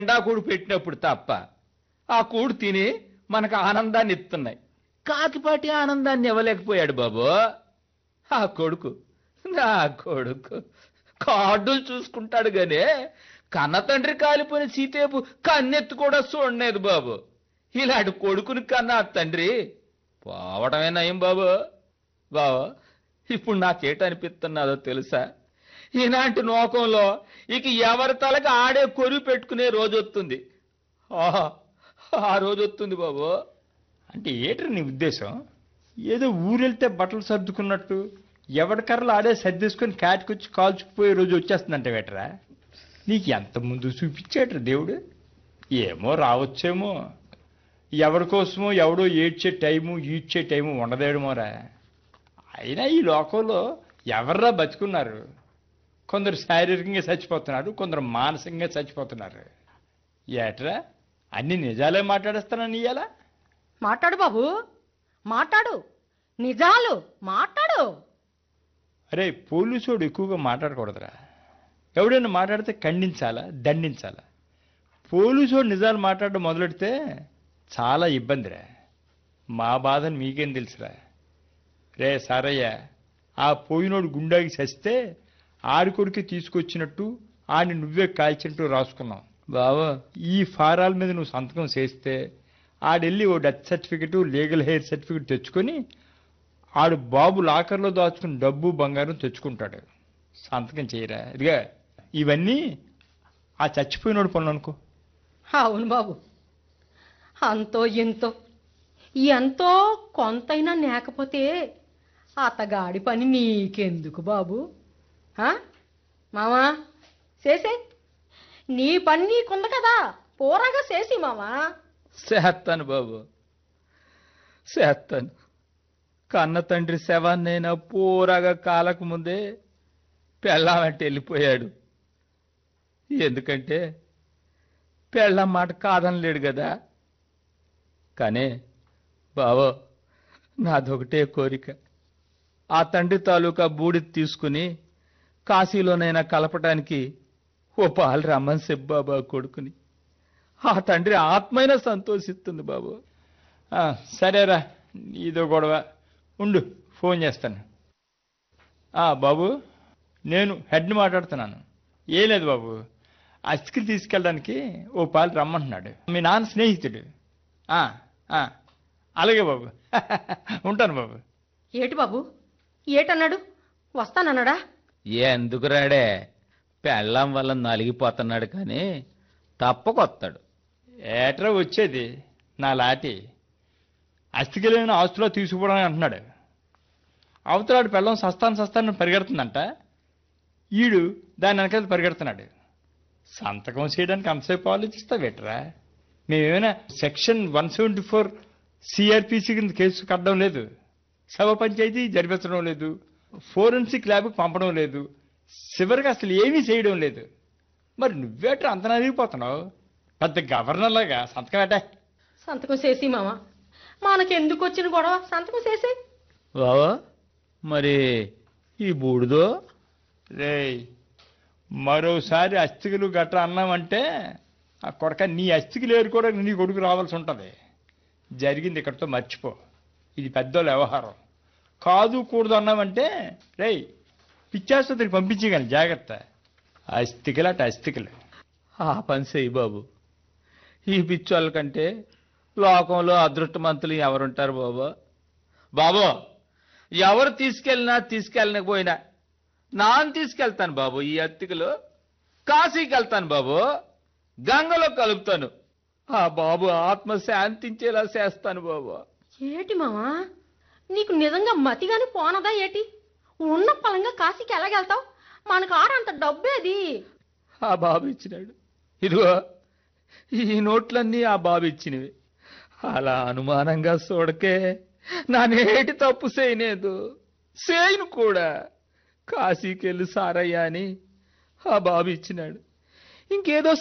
నిండా కూడు పెట్టినప్పుడు తప్ప ఆ కూడు తిని మనకు ఆనందాన్ని ఇస్తున్నాయి కాకిపాటి ఆనందాన్ని ఇవ్వలేకపోయాడు బాబు ఆ కొడుకు నా కొడుకు కార్డులు చూసుకుంటాడు గానే కన్న తండ్రి కాలిపోయిన సీతేపు కన్నెత్తు కూడా చూడలేదు బాబు ఇలాంటి కొడుకుని కన్నా ఆ తండ్రి పోవడమే నయం బాబు బాబు ఇప్పుడు నాకేటనిపిస్తున్నదో తెలుసా ఇలాంటి నోకంలో ఇక ఎవరి తలకి ఆడే కొరువు పెట్టుకునే రోజు వస్తుంది ఆహా, ఆ రోజు వస్తుంది బాబు అంటే ఏట్రా నీ ఉద్దేశం ఏదో ఊరెళ్తే బట్టలు సర్దుకున్నట్టు ఎవరి కర్రలు ఆడే సర్దేసుకొని కాటికొచ్చి కాల్చుకుపోయే రోజు వచ్చేస్తుందంట వేటరా నీకు ఎంత ముందు చూపించాడ్రా దేవుడు ఏమో రావచ్చేమో ఎవరి కోసమో ఎవడో ఏడ్చే టైము ఈడ్చే టైము ఉండదేడమోరా అయినా ఈ లోకంలో ఎవర్రా బతుకున్నారు కొందరు శారీరకంగా చచ్చిపోతున్నారు కొందరు మానసికంగా చచ్చిపోతున్నారు ఏట్రా అన్ని నిజాలే మాట్లాడేస్తానని ఇయ్యాలా మాట్లాడు బాబు మాట్లాడు నిజాలు మాట్లాడు అరే పోలీసోడు ఎక్కువగా మాట్లాడకూడదురా ఎవడైనా మాట్లాడితే ఖండించాలా దండించాలా పోలీసోడు నిజాలు మాట్లాడడం మొదలెడితే చాలా ఇబ్బందిరా మా బాధను మీకేం తెలుసురా రే సారయ్య ఆ పోయినోడు గుండాకి చస్తే ఆడి కొడుకు తీసుకొచ్చినట్టు ఆడిని నువ్వే కాల్చినట్టు రాసుకున్నాం బాబు ఈ ఫారాల మీద నువ్వు సంతకం చేస్తే ఆడెళ్ళి ఓ death certificate legal heir certificate తెచ్చుకొని ఆడు బాబు లాకర్లో దాచుకుని డబ్బు బంగారం తెచ్చుకుంటాడు సంతకం చేయరా ఇదిగా ఇవన్నీ ఆ చచ్చిపోయినోడు పనులు అనుకో అవును బాబు అంతో ఎంతో ఎంతో కొంతైనా లేకపోతే అతగాడి పని నీకెందుకు బాబు ఆ? మామా చేసే నీ పని నీకుంది కదా పోరాగా చేసి మామా చేస్తాను బాబు చేస్తాను కన్న తండ్రి శవాన్నైనా పూరగా కాలకు ముందే పెళ్ళామంటే వెళ్ళిపోయాడు ఎందుకంటే పెళ్ళం మాట కాదనలేడు కదా కానీ బావో నాదొకటే కోరిక ఆ తండ్రి తాలూకా బూడిద తీసుకుని కాశీలోనైనా కలపటానికి ఓ పాలు రమ్మని చెప్పాబా కొడుకుని ఆ తండ్రి ఆత్మైనా సంతోషిస్తుంది బాబు ఆ, సరేరా ఇదో గొడవ ఉండు ఫోన్ చేస్తాను ఆ, బాబు నేను హెడ్ని మాట్లాడుతున్నాను ఏ లేదు బాబు అస్థికి తీసుకెళ్ళడానికి ఓ పాలు రమ్మంటున్నాడు మీ నాన్న స్నేహితుడు ఆ, ఆ, అలాగే బాబు ఉంటాను బాబు ఏటి బాబు ఏటన్నాడు వస్తానన్నాడా ఎందుకు రాడే పెళ్ళం వల్ల నలిగిపోతున్నాడు కానీ తప్పకొస్తాడు ఏట్రా వచ్చేది నా లాటి అస్థికలైన ఆస్తులో తీసుకుపోవడానికి అంటున్నాడు అవతలాడు పెళ్ళం సస్తాను సస్తాను పరిగెడుతుందంట ఈడు దాని వెనకాల పరిగెడుతున్నాడు సంతకం చేయడానికి అంతసేపు ఆలోచిస్తావేట్రా మేమేమైనా section one seventy four CrPC కింద కేసు కట్టడం లేదు సభ పంచాయతీ జరిపించడం లేదు ఫోరెన్సిక్ ల్యాబ్కి పంపడం లేదు చివరికి అసలు ఏమీ చేయడం లేదు మరి నువ్వేట్రా అంత నలిగిపోతున్నావు పెద్ద గవర్నర్ లాగా సంతకం ఏటా సంతకం చేసి మామ మనకెందుకు వచ్చిన గొడవ సంతకం చేసే బావా మరి ఈ బూడిదో రేయ్ మరోసారి అస్థికలు గట్రా అన్నామంటే ఆ కొడక నీ అస్థికలు ఏరుకోవడానికి నీ కొడుకు రావాల్సి ఉంటుంది జరిగింది ఇక్కడితో మర్చిపో ఇది పెద్దోళ్ళ వ్యవహారం కాదు కూడదు అన్నామంటే రేయ్ పిచ్చాసుపత్రికి పంపించగలను జాగ్రత్త అస్థికలు అటు అస్థికలు ఆ పని చెయ్యి బాబు ఈ పిచ్చోళ్ళ కంటే లోకంలో అదృష్టమంతులు ఎవరుంటారు బాబు బాబు ఎవరు తీసుకెళ్ళినా తీసుకెళ్ళకపోయినా నాన్న తీసుకెళ్తాను బాబు ఈ అత్తికలు కాశీకి వెళ్తాను బాబు గంగలో కలుపుతాను ఆ బాబు ఆత్మ శాంతించేలా చేస్తాను బాబు ఏటి మామా నీకు నిజంగా మతిగాని పోనదా ఏటి ఉన్న పలంగా కాశీకి ఎలాగెళ్తావు మనకు ఆడంత డబ్బేది ఆ బాబు ఇచ్చినాడు ఇదిగో ఈ నోట్లన్నీ ఆ బాబు ఇచ్చినవి అలా అనుమానంగా చూడకే నా నేటి తప్పు చేయలేదు చేయను కూడా కాశీకెళ్ళి సారయ్య అని ఆ బాబు ఇచ్చినాడు ఇంకేదో